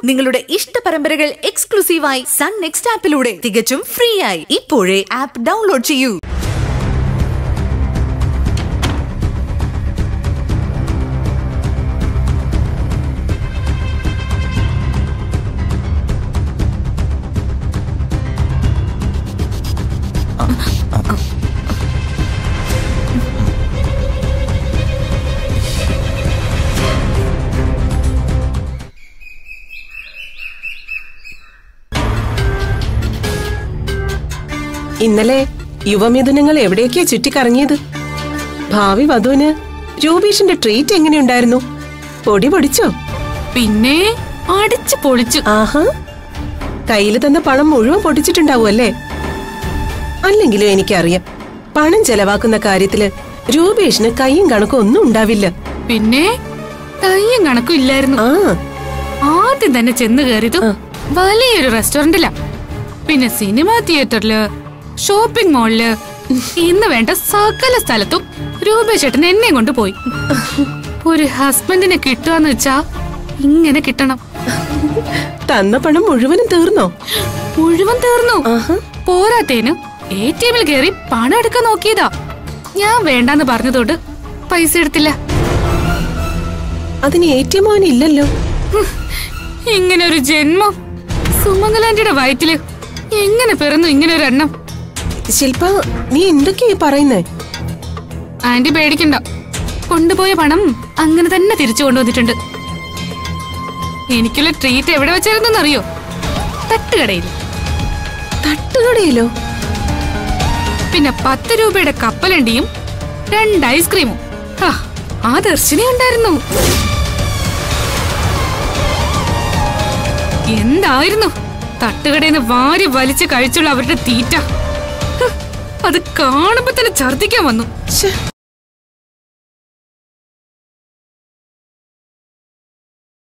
നിങ്ങളുടെ ഇഷ്ട പരമ്പരകൾ എക്സ്ക്ലൂസീവായി സൺ നെക്സ്റ്റ് ആപ്പിലൂടെ തികച്ചും ഫ്രീ ആയി ഇപ്പോഴേ ആപ്പ് ഡൗൺലോഡ് ചെയ്യൂ ഇന്നലെ യുവമിഥുനങ്ങൾ എവിടേക്കാ ചുറ്റിക്കറങ്ങിയത് ഭാവി വധുവിന് രൂപീഷിന്റെ ട്രീറ്റ് എങ്ങനെയുണ്ടായിരുന്നു പൊടി പൊടിച്ചോ പിന്നെ അടിച്ചു പൊളിച്ചു ആഹാ കയ്യിൽ തന്ന പണം മുഴുവൻ പൊട്ടിച്ചിട്ടുണ്ടാവും അല്ലേ അല്ലെങ്കിലും എനിക്കറിയാം പണം ചെലവാക്കുന്ന കാര്യത്തില് രൂപേഷിന് കൈയും കണക്കും ഒന്നും ഉണ്ടാവില്ല പിന്നെ കയ്യും കണക്കും ഇല്ലായിരുന്നു ആ ആദ്യം തന്നെ ചെന്ന് കയറിയതു വലിയൊരു റെസ്റ്റോറന്റിലാ പിന്നെ സിനിമാ തിയേറ്ററില് ഷോപ്പിംഗ് മാളില് ഇന്ന് വേണ്ട സകല സ്ഥലത്തും രൂപേശേട്ടൻ എന്നെ കൊണ്ട് പോയി ഒരു ഹസ്ബൻഡിനെ കിട്ടുകന്ന് വെച്ചാ ഇങ്ങനെ കിട്ടണം തന്ന പണം മുഴുവനും തീർന്നോ മുഴുവൻ തീർന്നു ആഹാ പോരാത്തേന് എ ടി എമ്മിൽ കയറി പണം എടുക്കാൻ നോക്കിയതാ ഞാൻ വേണ്ടാന്ന് പറഞ്ഞതോട് പൈസ എടുത്തില്ല അതിന് എ ടി എം ഇല്ലല്ലോ ഹും, ഇങ്ങനെ ഒരു ജന്മം സുമംഗലാന്റിയുടെ വയറ്റില് എങ്ങനെ പിറന്നു ഇങ്ങനെ ഒരു എണ്ണം ശില്പ നീ എന്തൊക്കെയാ പറയുന്നേ ആന്റി പേടിക്കണ്ട കൊണ്ടുപോയ പണം അങ്ങനെ തന്നെ തിരിച്ചു കൊണ്ടുവന്നിട്ടുണ്ട് എനിക്കുള്ള ട്രീറ്റ് എവിടെ വെച്ചായിരുന്നെന്നറിയോ തട്ടുകടയിൽ തട്ടുകടയിലോ പിന്നെ പത്ത് രൂപയുടെ കപ്പലണ്ടിയും രണ്ട് ഐസ്ക്രീമും ഹാ, ആ ദർശിനി ഉണ്ടായിരുന്നു എന്തായിരുന്നു തട്ടുകടയിൽ നിന്ന് വാരി വലിച്ച് കഴിച്ചുള്ള അവരുടെ തീറ്റ ഹ്, അത് കാണുമ്പോ തന്നെ ഛർദിക്കാൻ വന്നു ശ്ശെ.